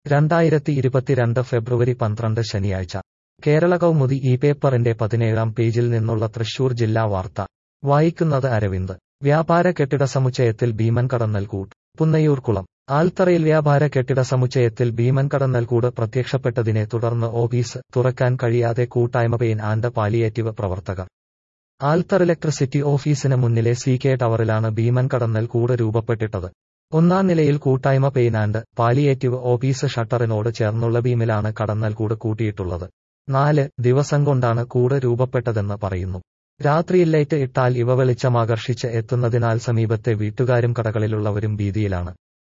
രണ്ടായിരത്തി ഇരുപത്തിരണ്ട് ഫെബ്രുവരി പന്ത്രണ്ട് ശനിയാഴ്ച കേരള കൗമുദി ഈ പേപ്പറിന്റെ പതിനേഴാം പേജിൽ നിന്നുള്ള തൃശൂർ ജില്ലാ വാർത്ത വായിക്കുന്നത് അരവിന്ദ് വ്യാപാര കെട്ടിട സമുച്ചയത്തിൽ ഭീമൻ കടന്നൽകൂട് പുന്നയൂർകുളം ആൽത്തറയിൽ വ്യാപാര കെട്ടിട സമുച്ചയത്തിൽ ഭീമൻ കടന്നൽകൂട് പ്രത്യക്ഷപ്പെട്ടതിനെ തുടർന്ന് ഓഫീസ് തുറക്കാൻ കഴിയാതെ കൂട്ടായ്മ പെയിൻ ആൻഡ് പാലിയേറ്റീവ് പ്രവർത്തകർ ആൽത്തർ ഇലക്ട്രിസിറ്റി ഓഫീസിന് മുന്നിലെ സി കെ ടവറിലാണ് ഭീമൻ കടന്നൽ കൂട് രൂപപ്പെട്ടിട്ടത് ഒന്നാം നിലയിൽ കൂട്ടായ്മ പെയിൻ ആൻഡ് പാലിയേറ്റീവ് ഓഫീസ് ഷട്ടറിനോട് ചേർന്നുള്ള ബീമിലാണ് കടന്നൽ കൂട് കൂട്ടിയിട്ടുള്ളത് നാല് ദിവസം കൊണ്ടാണ് കൂട് രൂപപ്പെട്ടതെന്ന് പറയുന്നു രാത്രിയിൽ ലൈറ്റ് ഇട്ടാൽ ഇവ വെളിച്ചമാകർഷിച്ച് എത്തുന്നതിനാൽ സമീപത്തെ വീട്ടുകാരും കടകളിലുള്ളവരും ഭീതിയിലാണ്